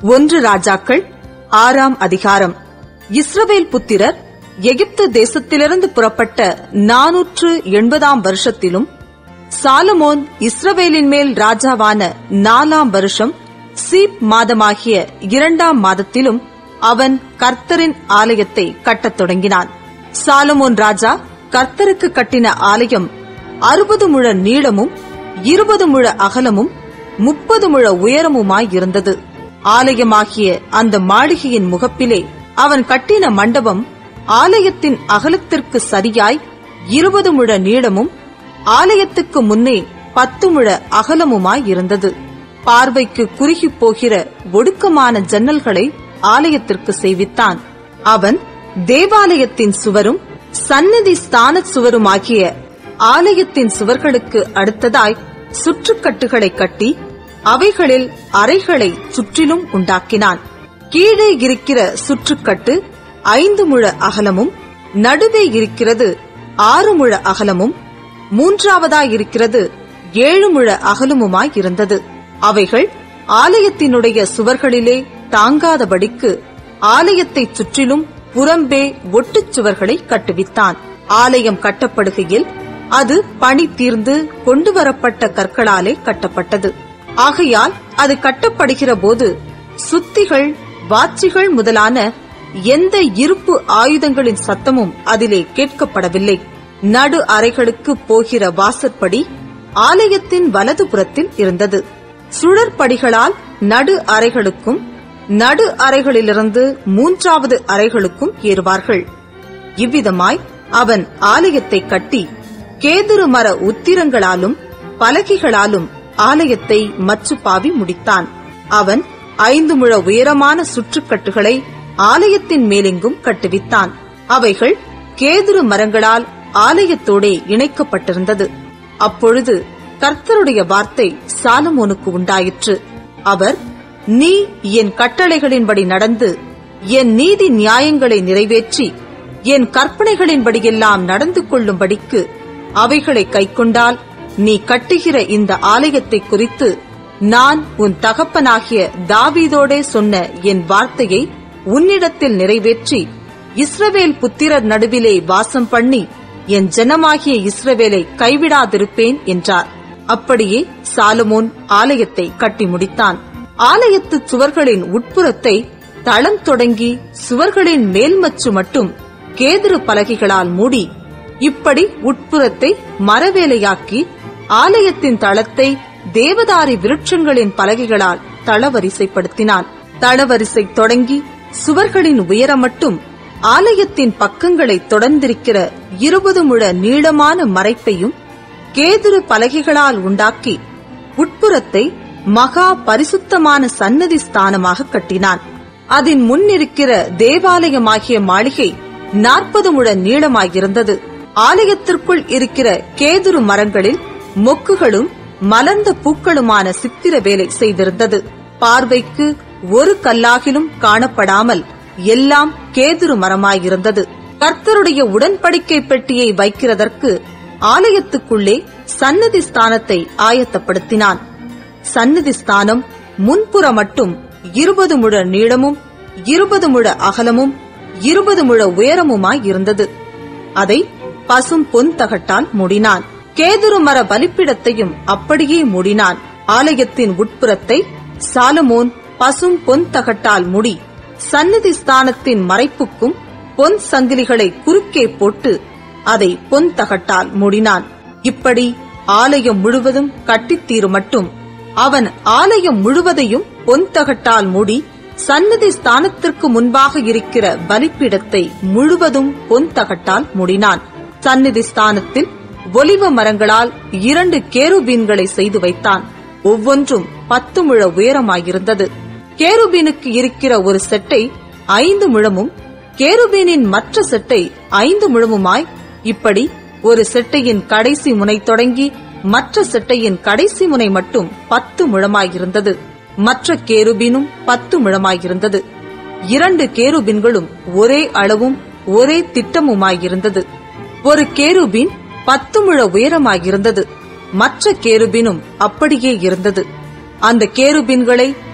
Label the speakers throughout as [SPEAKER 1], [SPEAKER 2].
[SPEAKER 1] ஒன்று ராஜாக்கள் ஆறாம் அதிகாரம் இஸ்ரவேல் புத்திரர் எகிப்து தேசத்திலிருந்து புறப்பட்ட நாநூற்று எண்பதாம் வருஷத்திலும் சாலமோன் இஸ்ரவேலின் மேல் ராஜாவான நாலாம் வருஷம் சீப் மாதமாகிய இரண்டாம் மாதத்திலும் அவன் கர்த்தரின் ஆலயத்தை கட்டத் தொடங்கினான் சாலமோன் ராஜா கர்த்தருக்கு கட்டின ஆலயம் அறுபது முழ நீளமும் இருபது முழ அகலமும் முப்பது முழ உயரமுமாயிருந்தது ஆலயமாகிய அந்த மாளிகையின் முகப்பிலே அவன் கட்டின மண்டபம் ஆலயத்தின் அகலத்திற்கு சரியாய் இருபது முழ நீளமும் ஆலயத்துக்கு முன்னே பத்து முழ அகலமுமாயிருந்தது பார்வைக்கு குறுகிப் போகிற ஒடுக்கமான ஜன்னல்களை ஆலயத்திற்கு செய்வித்தான் அவன் தேவாலயத்தின் சுவரும் சந்நிதி ஸ்தான சுவருமாகிய ஆலயத்தின் சுவர்களுக்கு அடுத்ததாய் சுற்றுக்கட்டுகளை கட்டி அவைகளில் அறைகளை சுற்றிலும் உண்டாக்கினான் கீழே இருக்கிற சுற்றுக்கட்டு ஐந்து முழ அகலமும் நடுவே இருக்கிறது ஆறு முழ அகலமும் மூன்றாவதாயிருக்கிறது ஏழு முழ அகலமுமாய் இருந்தது அவைகள் ஆலயத்தினுடைய சுவர்களிலே தாங்காதபடிக்கு ஆலயத்தைச் சுற்றிலும் புறம்பே ஒட்டுச் சுவர்களை கட்டுவித்தான் ஆலயம் கட்டப்படுகையில் அது பணி தீர்ந்து கொண்டு வரப்பட்ட கற்களாலே கட்டப்பட்டது ஆகையால் அது கட்டப்படுகிற போது சுத்திகள் வாட்சிகள் முதலான எந்த இருப்பு ஆயுதங்களின் சத்தமும் அதிலே கேட்கப்படவில்லை நடு அறைகளுக்கு போகிற வாசற்படி ஆலயத்தின் வலதுபுறத்தில் இருந்தது சுழற்படிகளால் நடு அறைகளுக்கும் நடு அறைகளிலிருந்து மூன்றாவது அறைகளுக்கும் ஏறுவார்கள் இவ்விதமாய் அவன் ஆலயத்தை கட்டி கேதுரு மர உத்திரங்களாலும் பலகைகளாலும் ஆலயத்தை மச்சுப்பாவி முடித்தான் அவன் ஐந்து முழ உயரமான சுற்றுக்கட்டுகளை ஆலயத்தின் மேலெங்கும் கட்டுவித்தான் அவைகள் கேதுரு மரங்களால் ஆலயத்தோடே இணைக்கப்பட்டிருந்தது அப்பொழுது கர்த்தருடைய வார்த்தை சாலமோனுக்கு உண்டாயிற்று அவர் நீ என் கட்டளைகளின்படி நடந்து என் நீதி நியாயங்களை நிறைவேற்றி என் கற்பனைகளின்படியெல்லாம் நடந்து கொள்ளும்படிக்கு அவைகளை கைக்கொண்டால் நீ கட்டுகிற இந்த ஆலயத்தை குறித்து நான் உன் தகப்பனாகிய தாவீதோடே சொன்ன என் வார்த்தையை உன்னிடத்தில் நிறைவேற்றி இஸ்ரவேல் புத்திரர் நடுவிலே வாசம் பண்ணி என் ஜனமாகிய இஸ்ரவேலை கைவிடாதிருப்பேன் என்றார் அப்படியே சாலமோன் ஆலயத்தை கட்டி முடித்தான் ஆலயத்து சுவர்களின் உட்புறத்தை தளம் தொடங்கி சுவர்களின் மேல்மச்சு மட்டும் கேதுரு பலகைகளால் மூடி இப்படி உட்புறத்தை மரவேலையாக்கி ஆலயத்தின் தளத்தை தேவதாரி விருட்சங்களின் பலகைகளால் தளவரிசைப்படுத்தினான் தளவரிசை தொடங்கி சுவர்களின் உயரம் மட்டும் ஆலயத்தின் பக்கங்களை தொடர்ந்திருக்கிற இருபது முழ நீளமான மறைப்பையும் கேதுரு பலகைகளால் உண்டாக்கி உட்புறத்தை மகா பரிசுத்தமான சன்னதி ஸ்தானமாக கட்டினான் அதன் முன்னிருக்கிற தேவாலயமாகிய மாளிகை நாற்பது முழ நீளமாயிருந்தது ஆலயத்திற்குள் இருக்கிற கேதுரு மரங்களில் மொக்குகளும் மலர்ந்த பூக்களுமான சித்திர வேலை செய்திருந்தது பார்வைக்கு ஒரு கல்லாகிலும் காணப்படாமல் எல்லாம் கேதுரு மரமாயிருந்தது கர்த்தருடைய உடன்படிக்கை பெட்டியை வைக்கிறதற்கு ஆலயத்துக்குள்ளே சன்னதி ஸ்தானத்தை ஆயத்தப்படுத்தினான் சன்னதி ஸ்தானம் முன்புற மட்டும் இருபது முழ நீளமும் இருபது முழ அகலமும் இருபது முழ உயரமுமாய் இருந்தது அதை பசும் பொன் தகட்டால் மூடினான் கேதுரு மர பலிப்பிடத்தையும் அப்படியே மூடினான் ஆலயத்தின் உட்புறத்தை சாலமோன் பசும் பொன் தகட்டால் மூடி சந்நிதி ஸ்தானத்தின் மறைப்புக்கும் பொன் சங்கிலிகளை குறுக்கே போட்டு அதை பொன் தகட்டால் மூடினான் இப்படி ஆலயம் முழுவதும் கட்டித்தீரு மட்டும் அவன் ஆலயம் முழுவதையும் பொன் தகட்டால் மூடி சன்னதி ஸ்தானத்திற்கு முன்பாக இருக்கிற பலிப்பீடத்தை முழுவதும் பொன் தகட்டால் மூடினான் சந்நிதி ஸ்தானத்தில் ஒலிவ மரங்களால் இரண்டு கேருபீன்களை செய்து வைத்தான் ஒவ்வொன்றும் பத்து முழ உயரமாயிருந்தது கேருபீனுக்கு இருக்கிற ஒரு செட்டை ஐந்து முழமும் கேருபீனின் மற்ற செட்டை ஐந்து முழமுமாய் இப்படி ஒரு செட்டையின் கடைசி முனை தொடங்கி மற்ற செட்டையின் கடைசி முனை மட்டும் பத்து முழமாயிருந்தது மற்ற கேருபீனும் பத்து முழமாயிருந்தது இரண்டு கேருபீன்களும் ஒரே அளவும் ஒரே திட்டமுமாயிருந்தது ஒரு கேருபீன் பத்து முழ உயரமாயிருந்தது மற்ற கேருபீனும் அப்படியே இருந்தது அந்த கேருபீன்களை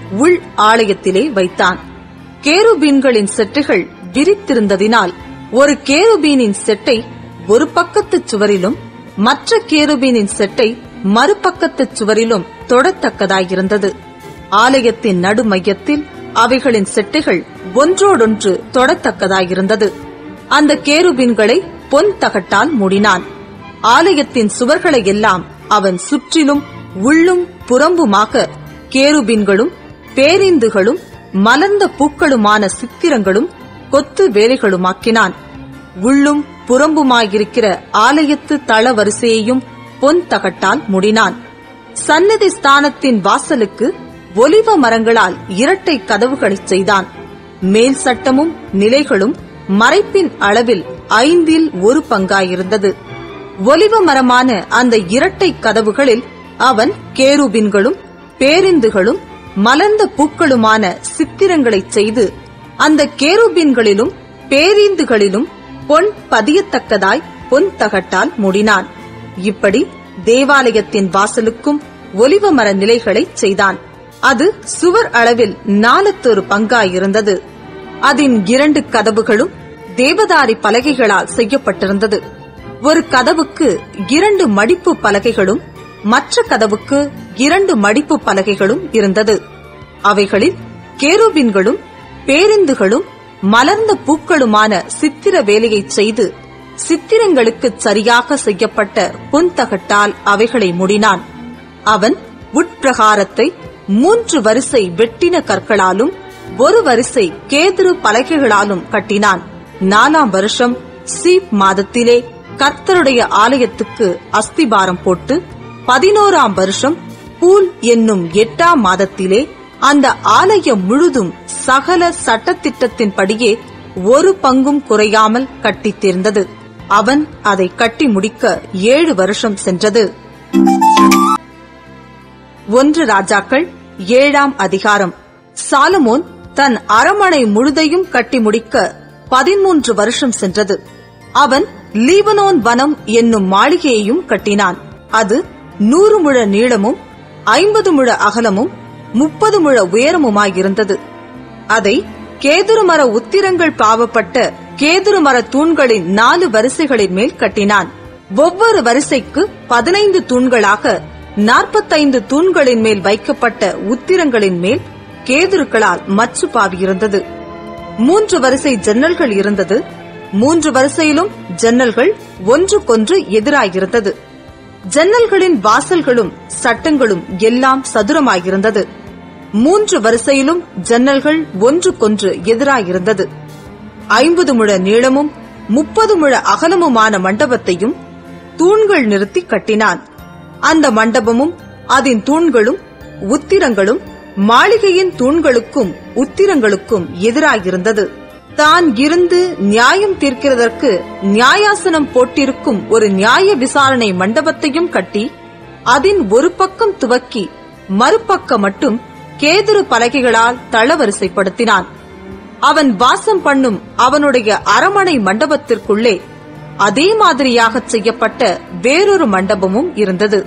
[SPEAKER 1] உள் ஆலயத்திலே வைத்தான் கேருபீன்களின் செட்டைகள் விரித்திருந்ததினால் ஒரு கேருபீனின் செட்டை ஒரு பக்கத்து சுவரிலும் மற்ற கேருபீனின் செட்டை மறுபக்கத்து சுவரிலும் தொடத்தக்கதாயிருந்தது ஆலயத்தின் நடுமையத்தில் அவைகளின் செட்டைகள் ஒன்றோடொன்று தொடத்தக்கதாயிருந்தது அந்த கேருபீன்களை பொன் தகட்டால் மூடினான் ஆலயத்தின் சுவர்களை எல்லாம் அவன் சுற்றிலும் உள்ளும் புறம்புமாக கேருபீன்களும் பேரிந்துகளும் மலர்ந்த பூக்களுமான சித்திரங்களும் கொத்து வேலைகளுமாக்கினான் உள்ளும் புறம்புமாயிருக்கிற ஆலயத்து தள வரிசையையும் பொன் தகட்டால் முடினான் சந்நிதி ஸ்தானத்தின் வாசலுக்கு ஒலிவ மரங்களால் இரட்டை கதவுகளைச் செய்தான் மேல் சட்டமும் நிலைகளும் மறைப்பின் அளவில் ஐந்தில் ஒரு பங்காயிருந்தது ஒலிவ மரமான அந்த இரட்டை கதவுகளில் அவன் கேருபின்களும் பேரிந்துகளும் மலர்ந்த பூக்களுமான சித்திரங்களைச் செய்து அந்த கேருபின்களிலும் பேரீந்துகளிலும் பொன் பதியத்தக்கதாய் பொன் தகட்டால் மூடினான் இப்படி தேவாலயத்தின் வாசலுக்கும் ஒலிவ மர நிலைகளைச் செய்தான் அது சுவர் அளவில் நாலத்தொரு பங்காயிருந்தது அதன் இரண்டு கதவுகளும் தேவதாரி பலகைகளால் செய்யப்பட்டிருந்தது ஒரு கதவுக்கு இரண்டு மடிப்பு பலகைகளும் மற்ற கதவுக்கு இரண்டு மடிப்பு பலகைகளும் இருந்தது அவைகளில் கேருபின்களும் பேருந்துகளும் மலர்ந்த பூக்களுமான சித்திர வேலையைச் செய்து சித்திரங்களுக்குச் சரியாக செய்யப்பட்ட பொன்தகட்டால் அவைகளை முடினான் அவன் உட்பிரகாரத்தை மூன்று வரிசை வெட்டின கற்களாலும் ஒரு வரிசை கேதுரு பலகைகளாலும் கட்டினான் நாலாம் வருஷம் சீப் மாதத்திலே கர்த்தருடைய ஆலயத்துக்கு அஸ்திபாரம் போட்டு பதினோராம் வருஷம் பூல் என்னும் எட்டாம் மாதத்திலே அந்த ஆலயம் முழுதும் சகல சட்டத்திட்டத்தின்படியே ஒரு பங்கும் குறையாமல் கட்டித் தீர்ந்தது அவன் அதை கட்டி முடிக்க ஏழு வருஷம் சென்றது ஒன்று ராஜாக்கள் ஏழாம் அதிகாரம் சாலமோன் தன் அரமனை முழுதையும் கட்டி முடிக்க பதிமூன்று வருஷம் சென்றது அவன் லீபனோன் வனம் என்னும் மாளிகையையும் கட்டினான் அது நூறு முழ நீளமும் ஐம்பது முழ அகலமும் முப்பது முழ உயரமுமாயிருந்தது அதை கேதுரு மர உத்திரங்கள் பாவப்பட்ட கேதுரு மர தூண்களின் நாலு வரிசைகளின் மேல் கட்டினான் ஒவ்வொரு வரிசைக்கு பதினைந்து தூண்களாக நாற்பத்தைந்து தூண்களின் மேல் வைக்கப்பட்ட உத்திரங்களின் மேல் கேதுருக்களால் மச்சு பாவியிருந்தது மூன்று வரிசை ஜன்னல்கள் இருந்தது மூன்று வரிசையிலும் ஜன்னல்கள் ஒன்றுக்கொன்று எதிராயிருந்தது ஜன்னல்களின் வாசல்களும் சட்டங்களும் எல்லாம் சதுரமாயிருந்தது மூன்று வரிசையிலும் ஜன்னல்கள் ஒன்றுக்கொன்று எதிராயிருந்தது ஐம்பது முழ நீளமும் முப்பது முழ அகலமுமான மண்டபத்தையும் தூண்கள் நிறுத்தி கட்டினான் அந்த மண்டபமும் அதன் தூண்களும் உத்திரங்களும் மாளிகையின் தூண்களுக்கும் உத்திரங்களுக்கும் எதிராயிருந்தது தான் இருந்து நியாயம் தீர்க்கிறதற்கு நியாயாசனம் போட்டிருக்கும் ஒரு நியாய விசாரணை மண்டபத்தையும் கட்டி அதன் ஒரு பக்கம் துவக்கி மறுபக்க மட்டும் கேதுரு பலகைகளால் தளவரிசைப்படுத்தினான் அவன் வாசம் பண்ணும் அவனுடைய அரமனை மண்டபத்திற்குள்ளே அதே மாதிரியாகச் செய்யப்பட்ட வேறொரு மண்டபமும் இருந்தது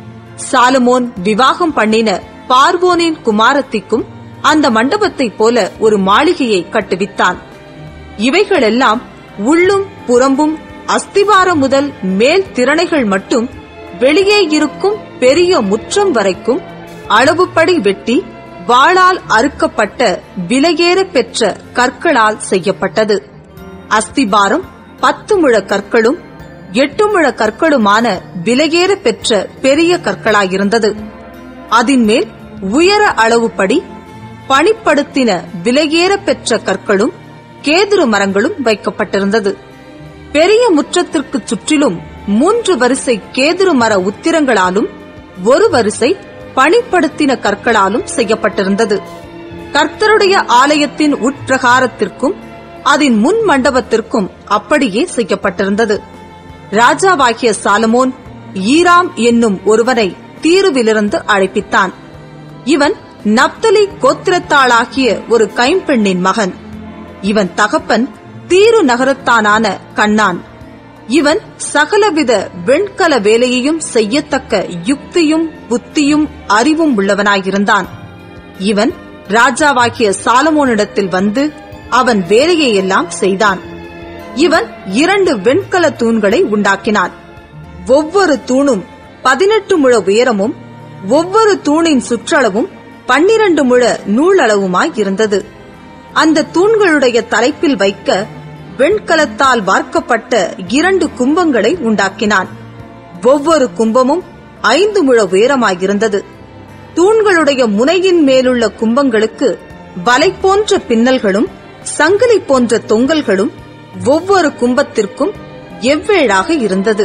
[SPEAKER 1] சாலமோன் விவாகம் பண்ணின பார்வோனின் குமாரத்திக்கும் அந்த மண்டபத்தைப் போல ஒரு மாளிகையை கட்டுவித்தான் இவைகளெல்லாம் உள்ளும் புறம்பும் அஸ்திவாரம் முதல் மேல் திறனைகள் மட்டும் வெளியே இருக்கும் பெரிய முற்றம் வரைக்கும் அளவுப்படி வெட்டி வாளால் அறுக்கப்பட்ட விலையேற பெற்ற கற்களால் செய்யப்பட்டது அஸ்திபாரம் பத்து முழ கற்களும் எட்டு முழ கற்களுமான விலையேற பெற்ற பெரிய கற்களாயிருந்தது அதின் மேல் உயர அளவுப்படி பணிப்படுத்தின விலையேற பெற்ற கற்களும் கேதுரு மரங்களும் வைக்கப்பட்டிருந்தது பெரிய முற்றத்திற்கு சுற்றிலும் மூன்று வரிசை கேதுரு மர உத்திரங்களாலும் ஒரு வரிசை பணிப்படுத்தின கற்களாலும் செய்யப்பட்டிருந்தது கர்த்தருடைய ஆலயத்தின் உட்பிரகாரத்திற்கும் அதன் முன் மண்டபத்திற்கும் அப்படியே செய்யப்பட்டிருந்தது ராஜாவாகிய சாலமோன் ஈராம் என்னும் ஒருவனை தீருவிலிருந்து அழைப்பித்தான் இவன் நப்தலி கோத்திரத்தாளாகிய ஒரு கைம்பெண்ணின் மகன் இவன் தகப்பன் தீரு நகரத்தானான கண்ணான் இவன் சகலவித வெண்கல வேலையையும் செய்யத்தக்க யுக்தியும் புத்தியும் அறிவும் உள்ளவனாயிருந்தான் இவன் ராஜாவாகிய சாலமோனிடத்தில் வந்து அவன் வேலையை எல்லாம் செய்தான் இவன் இரண்டு வெண்கல தூண்களை உண்டாக்கினான் ஒவ்வொரு தூணும் பதினெட்டு முழ உயரமும் ஒவ்வொரு தூணின் சுற்றளவும் பன்னிரண்டு முழ நூலளவுமாய் இருந்தது அந்த தூண்களுடைய தலைப்பில் வைக்க வெண்கலத்தால் வார்க்கப்பட்ட இரண்டு கும்பங்களை உண்டாக்கினான் ஒவ்வொரு கும்பமும் ஐந்து முழ உயரமாயிருந்தது தூண்களுடைய முனையின் மேலுள்ள கும்பங்களுக்கு வலை போன்ற பின்னல்களும் சங்கிலி போன்ற தொங்கல்களும் ஒவ்வொரு கும்பத்திற்கும் எவ்வேழாக இருந்தது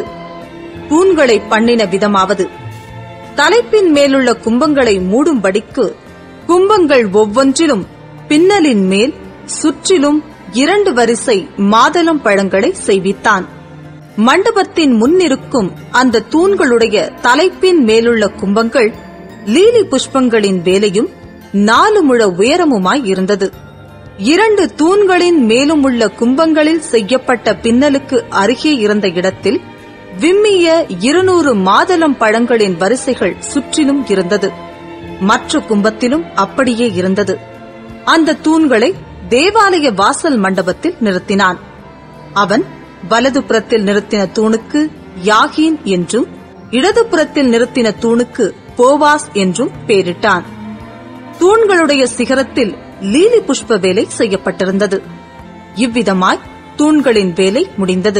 [SPEAKER 1] தூண்களை பண்ணின விதமாவது தலைப்பின் மேலுள்ள கும்பங்களை மூடும்படிக்கு கும்பங்கள் ஒவ்வொன்றிலும் பின்னலின் மேல் சுற்றிலும் இரண்டு வரிசை மாதளம் பழங்களை செய்வித்தான் மண்டபத்தின் முன்னிருக்கும் அந்த தூண்களுடைய தலைப்பின் மேலுள்ள கும்பங்கள் லீலி புஷ்பங்களின் வேலையும் நாலு முழ உயரமுமாய் இருந்தது இரண்டு தூண்களின் மேலும் உள்ள கும்பங்களில் செய்யப்பட்ட பின்னலுக்கு அருகே இருந்த இடத்தில் விம்மிய இருநூறு மாதளம் பழங்களின் வரிசைகள் சுற்றிலும் இருந்தது மற்ற கும்பத்திலும் அப்படியே இருந்தது அந்த தூண்களை தேவாலய வாசல் மண்டபத்தில் நிறுத்தினான் அவன் வலதுபுறத்தில் நிறுத்தின தூணுக்கு யாகீன் என்றும் இடதுபுறத்தில் நிறுத்தின தூணுக்கு போவாஸ் என்றும் பெயரிட்டான் தூண்களுடைய சிகரத்தில் லீலி புஷ்ப வேலை செய்யப்பட்டிருந்தது இவ்விதமாய் தூண்களின் வேலை முடிந்தது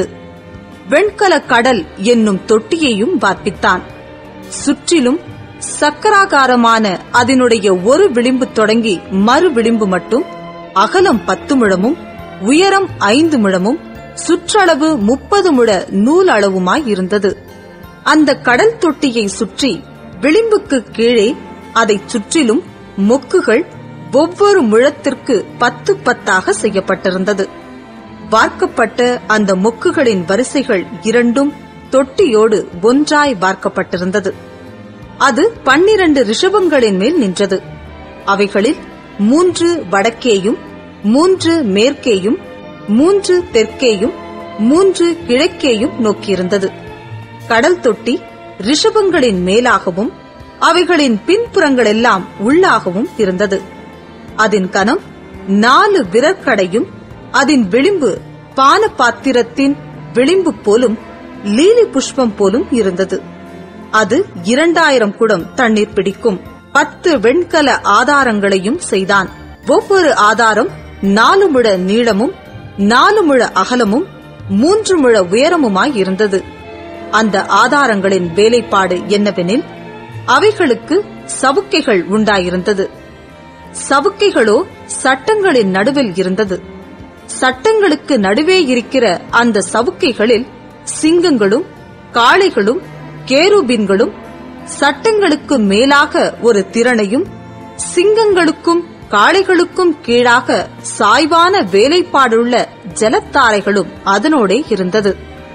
[SPEAKER 1] வெண்கல கடல் என்னும் தொட்டியையும் வார்ப்பித்தான் சுற்றிலும் சக்கராகாரமான அதனுடைய ஒரு விளிம்பு தொடங்கி மறு விளிம்பு மட்டும் அகலம் பத்து முழமும் உயரம் ஐந்து முழமும் சுற்றளவு முப்பது முழ நூல் அளவுமாய் இருந்தது அந்த கடல் தொட்டியை சுற்றி விளிம்புக்கு கீழே அதைச் சுற்றிலும் மொக்குகள் ஒவ்வொரு முழத்திற்கு பத்து பத்தாக செய்யப்பட்டிருந்தது வார்க்கப்பட்ட அந்த மொக்குகளின் வரிசைகள் இரண்டும் தொட்டியோடு ஒன்றாய் வார்க்கப்பட்டிருந்தது அது பன்னிரண்டு ரிஷபங்களின் மேல் நின்றது அவைகளில் மூன்று வடக்கேயும் மூன்று மேற்கேயும் மூன்று தெற்கேயும் மூன்று கிழக்கேயும் நோக்கியிருந்தது கடல் தொட்டி ரிஷபங்களின் மேலாகவும் அவைகளின் பின்புறங்களெல்லாம் உள்ளாகவும் இருந்தது அதன் கனம் நாலு விரற்கடையும் அதன் விளிம்பு பான பாத்திரத்தின் விளிம்பு போலும் லீலி புஷ்பம் போலும் இருந்தது அது இரண்டாயிரம் குடம் தண்ணீர் பிடிக்கும் பத்து வெண்கல ஆதாரங்களையும் செய்தான் ஒவ்வொரு ஆதாரம் நாலு முழ நீளமும் நாலு முழ அகலமும் மூன்று முழ உயரமுமாய் இருந்தது அந்த ஆதாரங்களின் வேலைப்பாடு என்னவெனில் அவைகளுக்கு சவுக்கைகள் உண்டாயிருந்தது சவுக்கைகளோ சட்டங்களின் நடுவில் இருந்தது சட்டங்களுக்கு நடுவே இருக்கிற அந்த சவுக்கைகளில் சிங்கங்களும் காளைகளும் கேருபீன்களும் சட்டங்களுக்கு மேலாக ஒரு திறனையும் சிங்கங்களுக்கும் காளைகளுக்கும் கீழாக சாய்வான வேலைப்பாடுள்ள ஜலத்தாரைகளும் அதனோடே இருந்தது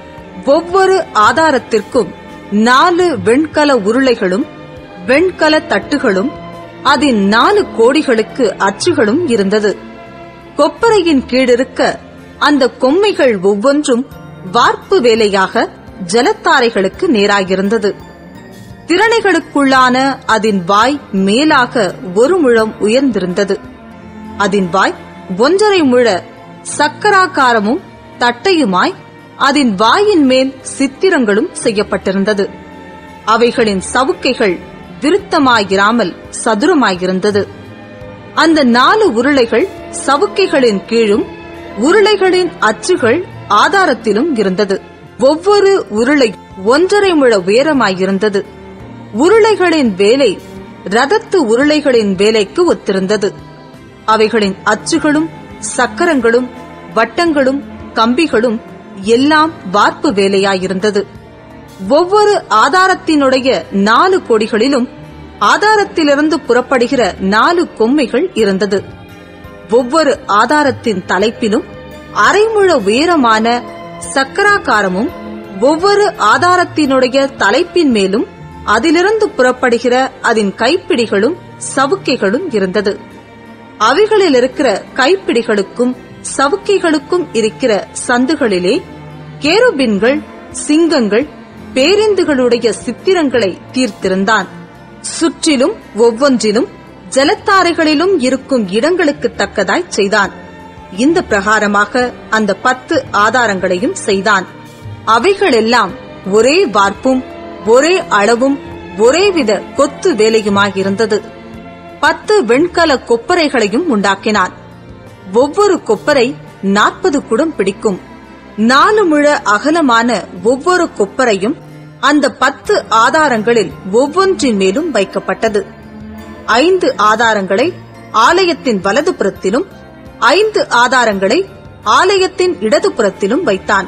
[SPEAKER 1] ஒவ்வொரு ஆதாரத்திற்கும் நாலு வெண்கல உருளைகளும் வெண்கல தட்டுகளும் அதன் நாலு கோடிகளுக்கு அச்சுகளும் இருந்தது கொப்பரையின் கீழிருக்க அந்த கொம்மைகள் ஒவ்வொன்றும் வார்ப்பு வேலையாக ஜலத்தாரைகளுக்கு நேராயிருந்தது திறனைகளுக்குள்ளான அதன் வாய் மேலாக ஒரு முழம் உயர்ந்திருந்தது அதன் வாய் ஒன்றரை முழ சக்கராக்காரமும் தட்டையுமாய் அதன் வாயின் மேல் சித்திரங்களும் செய்யப்பட்டிருந்தது அவைகளின் சவுக்கைகள் விருத்தமாயிராமல் சதுரமாயிருந்தது அந்த நாலு உருளைகள் சவுக்கைகளின் கீழும் உருளைகளின் அச்சுகள் ஆதாரத்திலும் இருந்தது ஒவ்வொரு உருளை ஒன்றரை முழ உயரமாயிருந்தது உருளைகளின் வேலை ரதத்து உருளைகளின் வேலைக்கு ஒத்திருந்தது அவைகளின் அச்சுகளும் சக்கரங்களும் வட்டங்களும் கம்பிகளும் எல்லாம் வார்ப்பு வேலையாயிருந்தது ஒவ்வொரு ஆதாரத்தினுடைய நாலு கொடிகளிலும் ஆதாரத்திலிருந்து புறப்படுகிற நாலு கொம்மைகள் இருந்தது ஒவ்வொரு ஆதாரத்தின் தலைப்பிலும் அரைமுழ உயரமான சக்கராகாரமும் ஒவ்வொரு ஆதாரத்தினுடைய தலைப்பின் மேலும் அதிலிருந்து புறப்படுகிற அதன் கைப்பிடிகளும் சவுக்கைகளும் இருந்தது அவைகளில் இருக்கிற கைப்பிடிகளுக்கும் சவுக்கைகளுக்கும் இருக்கிற சந்துகளிலே கேருபின்கள் சிங்கங்கள் பேரிந்துகளுடைய சித்திரங்களை தீர்த்திருந்தான் சுற்றிலும் ஒவ்வொன்றிலும் ஜலத்தாரைகளிலும் இருக்கும் இடங்களுக்கு தக்கதாய் செய்தான் இந்த பிரகாரமாக அந்த பத்து ஆதாரங்களையும் செய்தான் அவைகளெல்லாம் ஒரே வார்ப்பும் ஒரே அளவும் ஒரேவித கொத்து வேலையுமாயிருந்தது பத்து வெண்கல கொப்பரைகளையும் உண்டாக்கினான் ஒவ்வொரு கொப்பரை நாற்பது குடம் பிடிக்கும் நாலு முழ அகலமான ஒவ்வொரு கொப்பரையும் அந்த பத்து ஆதாரங்களில் ஒவ்வொன்றின் மேலும் வைக்கப்பட்டது ஐந்து ஆதாரங்களை ஆலயத்தின் வலதுபுறத்திலும் ஐந்து ஆதாரங்களை ஆலயத்தின் இடதுபுறத்திலும் வைத்தான்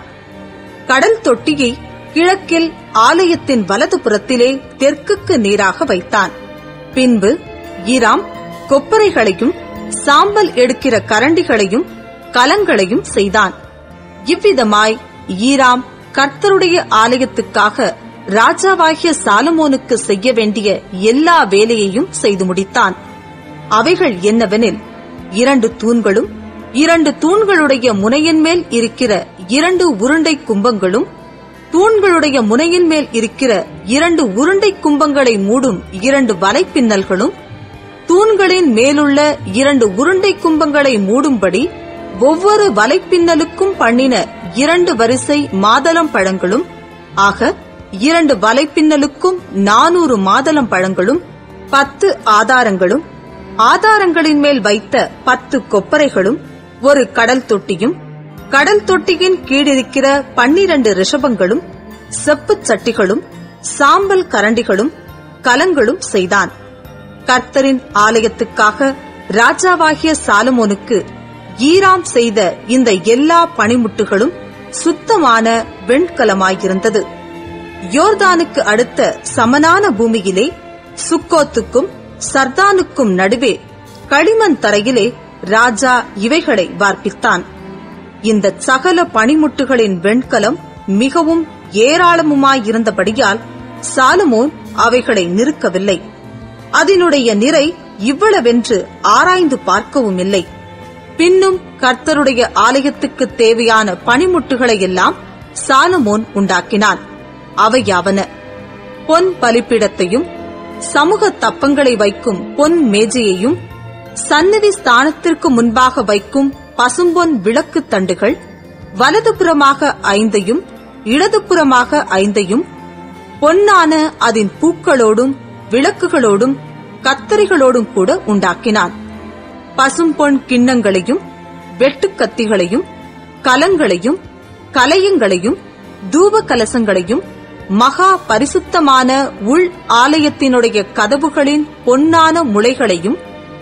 [SPEAKER 1] கடல் தொட்டியை கிழக்கில் ஆலயத்தின் வலதுபுறத்திலே தெற்குக்கு நேராக வைத்தான் பின்பு ஈராம் கொப்பரைகளையும் சாம்பல் எடுக்கிற கரண்டிகளையும் கலங்களையும் செய்தான் இவ்விதமாய் ஈராம் கர்த்தருடைய ஆலயத்துக்காக ராஜாவாகிய சாலமோனுக்கு செய்ய வேண்டிய எல்லா வேலையையும் செய்து முடித்தான் அவைகள் என்னவெனில் இரண்டு தூண்களும் இரண்டு தூண்களுடைய முனையின் மேல் இருக்கிற இரண்டு உருண்டை கும்பங்களும் தூண்களுடைய முனையின் மேல் இருக்கிற இரண்டு உருண்டை கும்பங்களை மூடும் இரண்டு வலைப்பின்னல்களும் தூண்களின் மேலுள்ள இரண்டு உருண்டை கும்பங்களை மூடும்படி ஒவ்வொரு வலைப்பின்னலுக்கும் பண்ணின இரண்டு வரிசை மாதளம் பழங்களும் ஆக இரண்டு வலைப்பின்னலுக்கும் நானூறு மாதளம் பழங்களும் பத்து ஆதாரங்களும் ஆதாரங்களின் மேல் வைத்த பத்து கொப்பரைகளும் ஒரு கடல் தொட்டியும் கடல் தொட்டியின் கீழிருக்கிற பன்னிரண்டு ரிஷபங்களும் செப்புச் சட்டிகளும் சாம்பல் கரண்டிகளும் கலங்களும் செய்தான் கர்த்தரின் ஆலயத்துக்காக ராஜாவாகிய சாலமோனுக்கு ஈராம் செய்த இந்த எல்லா பணிமுட்டுகளும் சுத்தமான வெண்கலமாயிருந்தது யோர்தானுக்கு அடுத்த சமனான பூமியிலே சுக்கோத்துக்கும் சர்தானுக்கும் நடுவே களிமண் தரையிலே ராஜா இவைகளை வார்ப்பித்தான் இந்த சகல பணிமுட்டுகளின் வெண்கலம் மிகவும் ஏராளமுமாயிருந்தபடியால் சாலமோன் அவைகளை நிறுக்கவில்லை அதனுடைய நிறை இவ்வளவென்று ஆராய்ந்து பார்க்கவும் இல்லை பின்னும் கர்த்தருடைய ஆலயத்துக்கு தேவையான பணிமுட்டுகளை எல்லாம் சாலமோன் உண்டாக்கினான் அவையாவன பொன் பலிப்பிடத்தையும் சமூக தப்பங்களை வைக்கும் பொன் மேஜையையும் சந்நிதி ஸ்தானத்திற்கு முன்பாக வைக்கும் பசும்பொன் விளக்கு தண்டுகள் வலதுபுறமாக ஐந்தையும் இடதுபுறமாக ஐந்தையும் பொன்னான அதன் பூக்களோடும் விளக்குகளோடும் கத்தரிகளோடும் கூட உண்டாக்கினான் பசும்பொன் கிண்ணங்களையும் வெட்டுக்கத்திகளையும் கலங்களையும் கலையங்களையும் தூப கலசங்களையும் மகா பரிசுத்தமான உள் ஆலயத்தினுடைய கதவுகளின் பொன்னான முளைகளையும்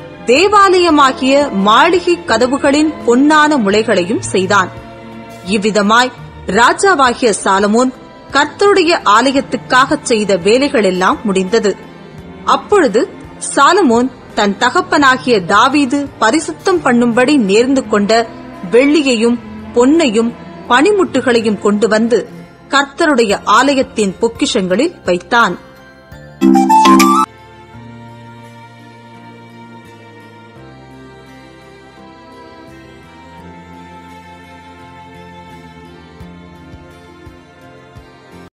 [SPEAKER 1] தேவாலயமாகிய மாளிகை கதவுகளின் பொன்னான முளைகளையும் செய்தான் இவ்விதமாய் ராஜாவாகிய சாலமோன் கர்த்தருடைய ஆலயத்துக்காகச் செய்த வேலைகளெல்லாம் முடிந்தது அப்பொழுது சாலமோன் தன் தகப்பனாகிய தாவீது பரிசுத்தம் பண்ணும்படி நேர்ந்து கொண்ட வெள்ளியையும் பொன்னையும் பனிமுட்டுகளையும் கொண்டு வந்து கர்த்தருடைய ஆலயத்தின் பொக்கிஷங்களில் வைத்தான்